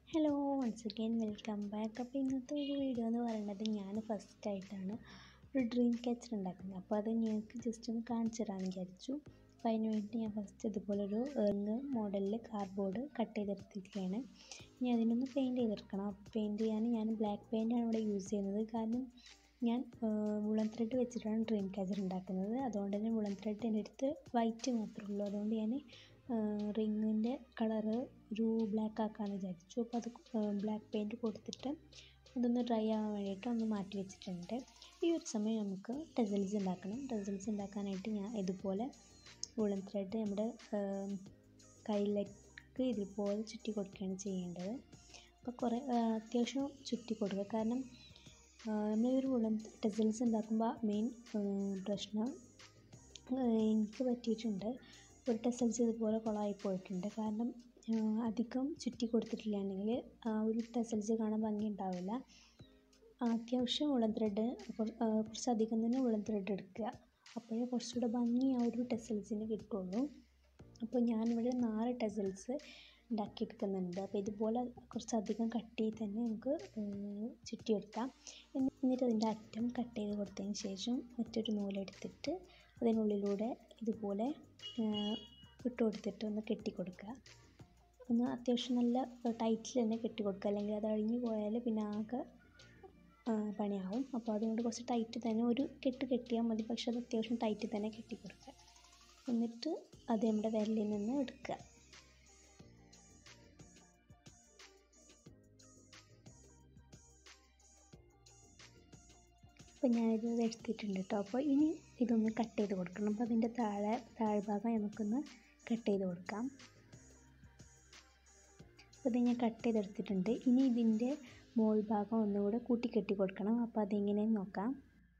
hello once again welcome back അപ്പോൾ ഇന്നത്തെ ഒരു വീഡിയോ എന്ന് പറയുന്നത് ഞാൻ ഫസ്റ്റ് ആയിട്ടാണ് ഒരു ഡ്രീം ക്യാച്ചർ ഉണ്ടാക്കുന്നത് അപ്പോൾ അത് നിങ്ങൾക്ക് ജസ്റ്റ് ഒന്ന് കാണിച്ചു തരാമെന്ന് വിചാരിച്ചു അപ്പോൾ അതിന് വേണ്ടി ഞാൻ ഫസ്റ്റ് ഇതുപോലൊരു റിങ് മോഡലിൽ കാർഡ്ബോർഡ് കട്ട് ചെയ്തെടുത്തിരിക്കുകയാണ് ഇനി അതിനൊന്ന് പെയിൻറ്റ് ചെയ്തെടുക്കണം അപ്പോൾ പെയിൻറ്റ് ചെയ്യാൻ ഞാൻ ബ്ലാക്ക് പെയിൻ്റാണ് ഇവിടെ യൂസ് ചെയ്യുന്നത് കാരണം ഞാൻ വുളൻ ത്രെഡ് വെച്ചിട്ടാണ് ഡ്രീം ക്യാച്ചർ ഉണ്ടാക്കുന്നത് അതുകൊണ്ട് തന്നെ വുളൻ ത്രെഡ് എൻ്റെ അടുത്ത് വൈറ്റ് മാത്രമേ ഉള്ളൂ അതുകൊണ്ട് ഞാൻ റിങ്ങിൻ്റെ കളറ് ഒരു ബ്ലാക്ക് ആക്കാമെന്ന് വിചാരിച്ചു അപ്പോൾ അത് ബ്ലാക്ക് പെയിൻറ്റ് കൊടുത്തിട്ട് അതൊന്ന് ഡ്രൈ ആവാൻ വേണ്ടിയിട്ട് ഒന്ന് മാറ്റി വെച്ചിട്ടുണ്ട് ഈ ഒരു സമയം നമുക്ക് ടെസൽസ് ഉണ്ടാക്കണം ടെസൽസ് ഉണ്ടാക്കാനായിട്ട് ഞാൻ ഇതുപോലെ വുളൻ ത്രെഡ് നമ്മുടെ കയ്യിലേക്ക് ഇതുപോലെ ചുറ്റി കൊടുക്കുകയാണ് ചെയ്യേണ്ടത് അപ്പോൾ കുറേ അത്യാവശ്യം ചുറ്റി കൊടുക്കുക കാരണം നമ്മൾ ഒരു വുളൻ ടെസൽസ് ഉണ്ടാക്കുമ്പോൾ മെയിൻ പ്രശ്നം എനിക്ക് പറ്റിയിട്ടുണ്ട് ഒരു ടെസൽസ് ഇതുപോലെ കുളമായി പോയിട്ടുണ്ട് കാരണം അധികം ചുറ്റി കൊടുത്തിട്ടില്ലാണെങ്കിൽ ആ ഒരു ടെസൽസ് കാണാൻ ഭംഗി ഉണ്ടാവില്ല അത്യാവശ്യം ഉളൻ ത്രെഡ് കുറച്ചധികം തന്നെ ഉളൻ ത്രെഡ് എടുക്കുക അപ്പോഴേ കുറച്ചുകൂടെ ഭംഗി ആ ഒരു ടെസൽസിന് കിട്ടുള്ളൂ അപ്പോൾ ഞാനിവിടെ നാല് ടെസൽസ് ഉണ്ടാക്കിയെടുക്കുന്നുണ്ട് അപ്പോൾ ഇതുപോലെ കുറച്ചധികം കട്ട് ചെയ്ത് തന്നെ നമുക്ക് ചുറ്റിയെടുക്കാം എന്നിട്ട് അതിൻ്റെ അറ്റം കട്ട് ചെയ്ത് കൊടുത്തതിന് ശേഷം മറ്റൊരു നൂലെടുത്തിട്ട് അതിനുള്ളിലൂടെ ഇതുപോലെ ഇട്ട് കൊടുത്തിട്ട് ഒന്ന് കെട്ടി കൊടുക്കുക ഒന്ന് അത്യാവശ്യം നല്ല ടൈറ്റിൽ തന്നെ കെട്ടി കൊടുക്കുക അല്ലെങ്കിൽ അത് അഴിഞ്ഞു പോയാൽ പിന്നെ ആകെ പണിയാവും അപ്പോൾ അതുകൊണ്ട് കുറച്ച് ടൈറ്റ് തന്നെ ഒരു കെട്ട് കെട്ടിയാൽ മതി പക്ഷെ അത് അത്യാവശ്യം ടൈറ്റ് തന്നെ കെട്ടി കൊടുക്കുക എന്നിട്ട് അത് നമ്മുടെ വിരലിൽ നിന്ന് എടുക്കുക അപ്പോൾ ഞാനിത് എടുത്തിട്ടുണ്ട് കേട്ടോ അപ്പോൾ ഇനി ഇതൊന്ന് കട്ട് ചെയ്ത് കൊടുക്കണം അപ്പോൾ അതിൻ്റെ താഴെ താഴ്ഭാഗം നമുക്കൊന്ന് കട്ട് ചെയ്ത് കൊടുക്കാം അപ്പോൾ ഇത് ഞാൻ കട്ട് ചെയ്തെടുത്തിട്ടുണ്ട് ഇനി ഇതിൻ്റെ മോൾ ഭാഗം ഒന്നുകൂടെ കൂട്ടി കെട്ടി കൊടുക്കണം അപ്പോൾ അതെങ്ങനെയെന്ന് നോക്കാം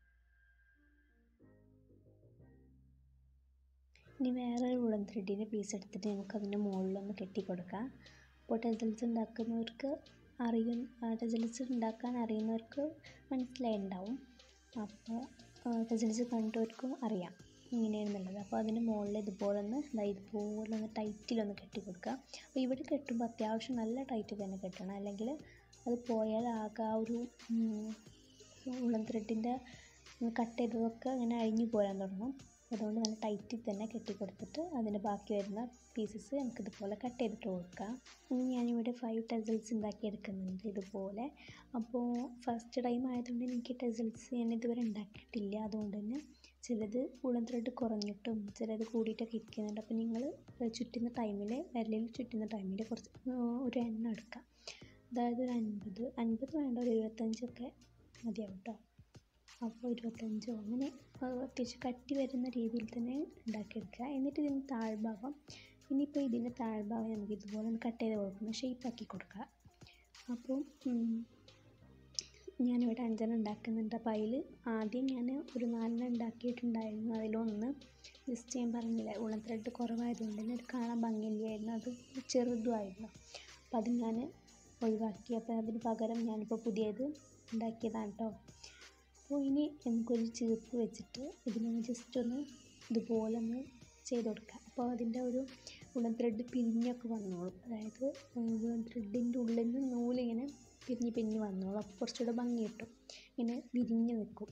ഇനി വേറെ ഉളൻ ത്രെഡിൻ്റെ പീസ് എടുത്തിട്ട് നമുക്ക് അതിൻ്റെ മുകളിലൊന്ന് കെട്ടി കൊടുക്കാം അപ്പോൾ ടെസൽസ് ഉണ്ടാക്കുന്നവർക്ക് അറിയും ടെസൽസ് ഉണ്ടാക്കാൻ അറിയുന്നവർക്ക് മനസ്സിലായിട്ടുണ്ടാവും അപ്പോൾ ടെസൽസ് കണ്ടവർക്കും അറിയാം ഇങ്ങനെയാണെന്നുള്ളത് അപ്പോൾ അതിന് മുകളിൽ ഇതുപോലെ ഒന്ന് ഇതുപോലെ ഒന്ന് ടൈറ്റിലൊന്ന് കെട്ടി കൊടുക്കുക അപ്പോൾ ഇവിടെ കെട്ടുമ്പോൾ അത്യാവശ്യം നല്ല ടൈറ്റ് തന്നെ കെട്ടണം അല്ലെങ്കിൽ അത് പോയാൽ ആകെ ആ ഒരു ഉളൻ ത്രെഡിൻ്റെ കട്ട് ചെയ്തതൊക്കെ ഇങ്ങനെ അഴിഞ്ഞു പോരാൻ തുടങ്ങും അതുകൊണ്ട് നല്ല ടൈറ്റിൽ തന്നെ കെട്ടി കൊടുത്തിട്ട് അതിൻ്റെ ബാക്കി വരുന്ന പീസസ് നമുക്ക് ഇതുപോലെ കട്ട് ചെയ്തിട്ട് കൊടുക്കാം ഇനി ഞാനിവിടെ ഫൈവ് ടെസൽസ് ഉണ്ടാക്കി എടുക്കുന്നുണ്ട് ഇതുപോലെ അപ്പോൾ ഫസ്റ്റ് ടൈം ആയതുകൊണ്ട് എനിക്ക് ടെസൽസ് ഞാൻ ഇതുവരെ ഉണ്ടാക്കിയിട്ടില്ല അതുകൊണ്ട് തന്നെ ചിലത് ഉളൻ ത്രെഡ് കുറഞ്ഞിട്ടും ചിലത് കൂടിയിട്ടൊക്കെ ഇരിക്കുന്നുണ്ട് അപ്പോൾ നിങ്ങൾ ചുറ്റുന്ന ടൈമിൽ വിരലിൽ ചുറ്റുന്ന ടൈമിൽ കുറച്ച് ഒരു എണ്ണ എടുക്കാം അതായത് ഒരു അൻപത് അൻപത് വേണ്ട ഒരു എഴുപത്തഞ്ചൊക്കെ മതിയാവും കേട്ടോ അപ്പോൾ ഇരുപത്തഞ്ചോ അങ്ങനെ അത്യാവശ്യം കട്ടി വരുന്ന രീതിയിൽ തന്നെ ഉണ്ടാക്കിയെടുക്കുക എന്നിട്ട് ഇതിൻ്റെ താഴ്ഭാഗം ഇനിയിപ്പോൾ ഇതിൻ്റെ താഴ്ഭാഗം നമുക്ക് ഇതുപോലെ ഒന്ന് കട്ട് ചെയ്ത് കൊടുക്കണം ഷേപ്പാക്കി കൊടുക്കുക അപ്പോൾ ഞാനിവിടെ അഞ്ചെണ്ണം ഉണ്ടാക്കുന്നുണ്ട് അപ്പോൾ അതിൽ ആദ്യം ഞാൻ ഒരു നാലെണ്ണം ഉണ്ടാക്കിയിട്ടുണ്ടായിരുന്നു അതിലൊന്ന് ജസ്റ്റ് ഞാൻ പറഞ്ഞില്ല ഉളൻ ത്രെഡ് കുറവായതുകൊണ്ട് തന്നെ അത് കാണാൻ ഭംഗിയില്ലായിരുന്നു അത് ചെറുതുമായിരുന്നു അപ്പോൾ അത് ഞാൻ ഒഴിവാക്കി അപ്പോൾ അതിന് പകരം ഞാനിപ്പോൾ പുതിയത് ഉണ്ടാക്കിയതാണ് കേട്ടോ അപ്പോൾ ഇനി നമുക്കൊരു ചീർപ്പ് വെച്ചിട്ട് ഇതിനൊന്ന് ജസ്റ്റ് ഒന്ന് ഇതുപോലെ ഒന്ന് ചെയ്ത് കൊടുക്കുക അപ്പോൾ അതിൻ്റെ ഒരു ഉളൻ ത്രെഡ് പിരിഞ്ഞൊക്കെ വന്നോളും അതായത് ഉളൻ ത്രെഡിൻ്റെ ഉള്ളിൽ നിന്ന് നൂലിങ്ങനെ പിരിഞ്ഞ് പിരിഞ്ഞ് വന്നോളും അപ്പോൾ കുറച്ചുകൂടെ ഭംഗി കിട്ടും ഇങ്ങനെ വിരിഞ്ഞ് നിൽക്കും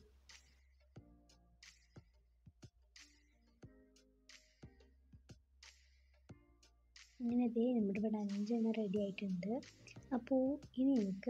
അങ്ങനെ അതേ നമ്മുടെ ഇവിടെ അഞ്ചെണ്ണം റെഡി ആയിട്ടുണ്ട് അപ്പോൾ ഇനി നമുക്ക്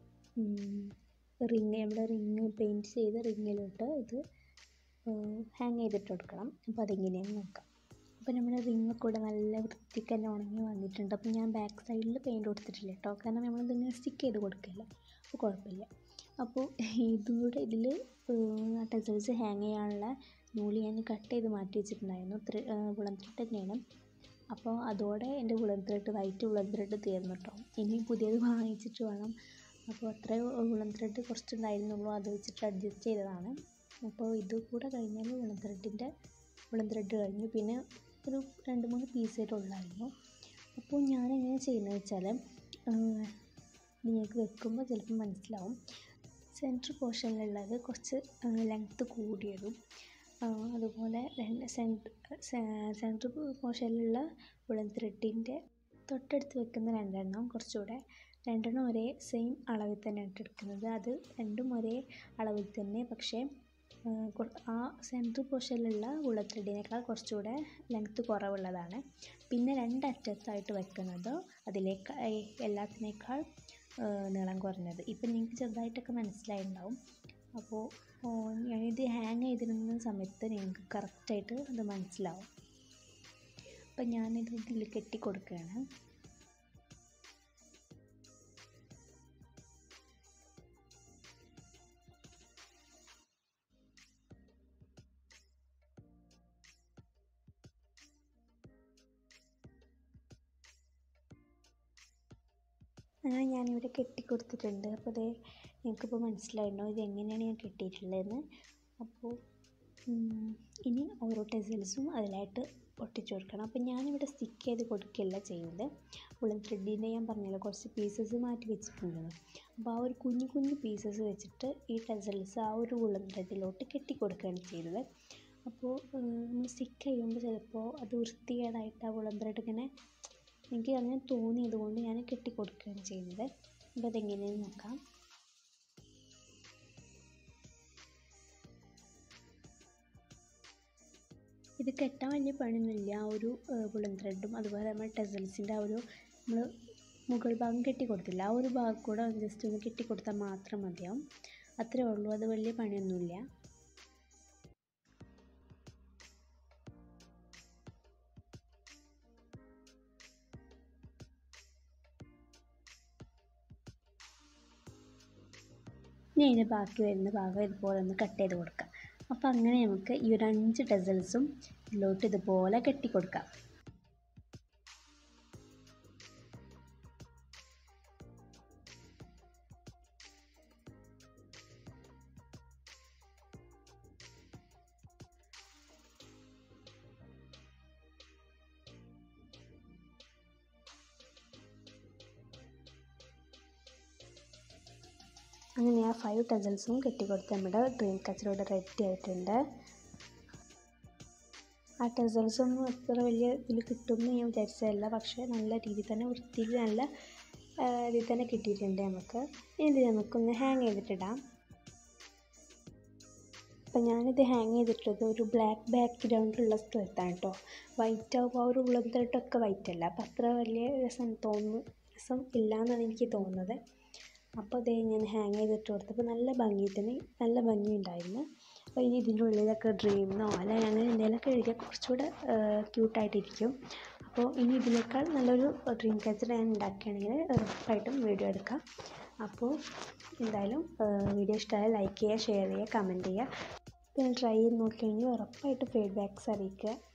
റിങ് നമ്മുടെ റിങ് പെയിൻറ്റ് ചെയ്ത റിങ്ങിലോട്ട് ഇത് ഹാങ് ചെയ്തിട്ട് കൊടുക്കണം അപ്പോൾ അതെങ്ങനെയാണെന്ന് നോക്കാം അപ്പോൾ നമ്മുടെ റിങ് കൂടെ നല്ല വൃത്തിക്ക് തന്നെ ഉണങ്ങി വന്നിട്ടുണ്ട് അപ്പോൾ ഞാൻ ബാക്ക് സൈഡിൽ പെയിൻറ്റ് കൊടുത്തിട്ടില്ല കേട്ടോ കാരണം നമ്മളിതിങ്ങനെ സ്റ്റിക്ക് ചെയ്ത് കൊടുക്കില്ല അപ്പോൾ കുഴപ്പമില്ല അപ്പോൾ ഇതും കൂടെ ഇതിൽ ടെസൽസ് ഹാങ് ചെയ്യാനുള്ള നൂല് ഞാൻ കട്ട് ചെയ്ത് മാറ്റി വെച്ചിട്ടുണ്ടായിരുന്നു വുളൻ ത്രെഡ് തന്നെയാണ് അപ്പോൾ അതോടെ എൻ്റെ woollen thread white woollen thread തീർന്നു കേട്ടോ ഇനി പുതിയത് വാങ്ങിച്ചിട്ട് വേണം അപ്പോൾ അത്രേ ഉളൻ ത്രെഡ് കുറച്ചുണ്ടായിരുന്നുള്ളൂ അത് വെച്ചിട്ട് അഡ്ജസ്റ്റ് ചെയ്തതാണ് അപ്പോൾ ഇത് കൂടെ കഴിഞ്ഞാൽ ഉളൻ ത്രെഡിൻ്റെ ഉളൻ ത്രെഡ് കഴിഞ്ഞു പിന്നെ ഒരു രണ്ട് മൂന്ന് പീസായിട്ട് ഉള്ളായിരുന്നു അപ്പോൾ ഞാൻ എങ്ങനെ ചെയ്യുന്നത് വെച്ചാൽ നിങ്ങൾക്ക് വെക്കുമ്പോൾ ചിലപ്പോൾ മനസ്സിലാവും സെൻറ്റർ പോർഷനിലുള്ളത് കുറച്ച് ലെങ്ത്ത് കൂടിയതും അതുപോലെ രണ്ട് സെൻറ്റർ സെൻറ്റർ പോർഷനിലുള്ള ഉളൻ ത്രെഡിൻ്റെ തൊട്ടടുത്ത് വെക്കുന്ന രണ്ടെണ്ണം കുറച്ചുകൂടെ രണ്ടെണ്ണം ഒരേ സെയിം അളവിൽ തന്നെ എടുക്കുന്നത് അത് രണ്ടും ഒരേ അളവിൽ തന്നെ പക്ഷേ ആ സെൻറ്റർ പോർഷനിലുള്ള ഉള്ള ത്രെഡിനേക്കാൾ കുറച്ചുകൂടെ ലെങ്ത്ത് കുറവുള്ളതാണ് പിന്നെ രണ്ടറ്റത്തായിട്ട് വെക്കുന്നത് അതിലേക്ക് എല്ലാത്തിനേക്കാൾ നീളം കുറഞ്ഞത് ഇപ്പം നിങ്ങൾക്ക് ചെറുതായിട്ടൊക്കെ മനസ്സിലായിട്ടുണ്ടാവും അപ്പോൾ ഞാനിത് ഹാങ് ചെയ്തിരുന്ന സമയത്ത് നിങ്ങൾക്ക് കറക്റ്റായിട്ട് അത് മനസ്സിലാവും അപ്പം ഞാനിത് ഇതിൽ കെട്ടി കൊടുക്കുകയാണ് അങ്ങനെ ഞാനിവിടെ കെട്ടിക്കൊടുത്തിട്ടുണ്ട് അപ്പോൾ അതേ നിങ്ങൾക്കിപ്പോൾ മനസ്സിലായിട്ടുണ്ടോ ഇത് എങ്ങനെയാണ് ഞാൻ കെട്ടിയിട്ടുള്ളതെന്ന് അപ്പോൾ ഇനി ഓരോ ടെസൽസും അതിലായിട്ട് ഒട്ടിച്ചു കൊടുക്കണം അപ്പോൾ ഞാനിവിടെ സ്റ്റിക്ക് ചെയ്ത് കൊടുക്കുകയല്ല ചെയ്യുന്നത് ഉള്ളിൽ ത്രെഡിൻ്റെ ഞാൻ പറഞ്ഞല്ലോ കുറച്ച് പീസസ് മാറ്റി വെച്ചിട്ടുണ്ടെന്ന് അപ്പോൾ ആ ഒരു കുഞ്ഞു കുഞ്ഞു പീസസ് വെച്ചിട്ട് ഈ ടെസൽസ് ആ ഒരു ഉള്ളം ത്രെഡിലോട്ട് കെട്ടി കൊടുക്കുകയാണ് ചെയ്തത് അപ്പോൾ നമ്മൾ സ്റ്റിക്ക് ചെയ്യുമ്പോൾ ചിലപ്പോൾ അത് വൃത്തികേടായിട്ട് ആ ഉള്ളം ത്രെഡ് ഇങ്ങനെ എനിക്ക് അങ്ങനെ തോന്നിയത് കൊണ്ട് ഞാൻ കെട്ടി കൊടുക്കുകയാണ് ചെയ്യുന്നത് അപ്പോൾ അതെങ്ങനെയെന്ന് നോക്കാം ഇത് കെട്ടാൻ വലിയ പണിയൊന്നുമില്ല ആ ഒരു വുളൻ ത്രെഡും അതുപോലെ നമ്മൾ ടെസൽസിൻ്റെ ആ ഒരു നമ്മൾ മുകൾ ഭാഗം കെട്ടി കൊടുത്തില്ല ആ ഒരു ഭാഗം കൂടെ ജസ്റ്റ് ഒന്ന് കെട്ടി കൊടുത്താൽ മാത്രം മതിയാവും അത്രേ ഉള്ളൂ അത് വലിയ പണിയൊന്നുമില്ല ഇനി അതിൻ്റെ ബാക്കി വരുന്ന ഭാഗം ഇതുപോലെ ഒന്ന് കട്ട് ചെയ്ത് കൊടുക്കാം അപ്പോൾ അങ്ങനെ നമുക്ക് ഈ ഒരു അഞ്ച് ടെസൽസും ഇതിലോട്ട് ഇതുപോലെ കെട്ടി കൊടുക്കാം അങ്ങനെ ആ ഫൈവ് ടെസൽസും കെട്ടിക്കൊടുത്ത് നമ്മുടെ ഡ്രീം കച്ചർ ഇവിടെ റെഡി ആയിട്ടുണ്ട് ആ ടെസൽസൊന്നും അത്ര വലിയ ഇതിൽ കിട്ടുമെന്ന് ഞാൻ വിചാരിച്ചതല്ല പക്ഷേ നല്ല രീതിയിൽ തന്നെ വൃത്തിയിൽ നല്ല ഇതിൽ തന്നെ കിട്ടിയിട്ടുണ്ട് നമുക്ക് ഇനി ഇത് നമുക്കൊന്ന് ഹാങ് ചെയ്തിട്ടിടാം അപ്പം ഞാനിത് ഹാങ് ചെയ്തിട്ടുള്ളത് ഒരു ബ്ലാക്ക് ബാക്ക്ഗ്രൗണ്ടിലുള്ള സ്ഥലത്താണ് കേട്ടോ വൈറ്റ് ആകുമ്പോൾ ആ ഒരു ഉള്ളം തൊട്ടൊക്കെ വൈറ്റ് അല്ല അപ്പം അത്ര വലിയ രസം തോന്നുന്നു രസം ഇല്ല എന്നാണ് എനിക്ക് തോന്നുന്നത് അപ്പോൾ അതേ ഞാൻ ഹാങ് ചെയ്തിട്ട് കൊടുത്തപ്പോൾ നല്ല ഭംഗി തന്നെ നല്ല ഭംഗി ഉണ്ടായിരുന്നു അപ്പോൾ ഇനി ഇതിൻ്റെ ഉള്ളിലൊക്കെ ഡ്രീമെന്നോ അല്ല അങ്ങനെ എന്തെങ്കിലുമൊക്കെ എഴുതിയാൽ കുറച്ചുകൂടെ ക്യൂട്ടായിട്ടിരിക്കും അപ്പോൾ ഇനി ഇതിനേക്കാൾ നല്ലൊരു ഡ്രീം ക്യാച്ചർ ഞാൻ ഉണ്ടാക്കുകയാണെങ്കിൽ ഉറപ്പായിട്ടും വീഡിയോ എടുക്കാം അപ്പോൾ എന്തായാലും വീഡിയോ ഇഷ്ടമായാൽ ലൈക്ക് ചെയ്യുക ഷെയർ ചെയ്യുക കമൻറ്റ് ചെയ്യുക പിന്നെ ട്രൈ ചെയ്ത് നോക്കുകയാണെങ്കിൽ ഉറപ്പായിട്ട് ഫീഡ്ബാക്ക്സ് അറിയിക്കുക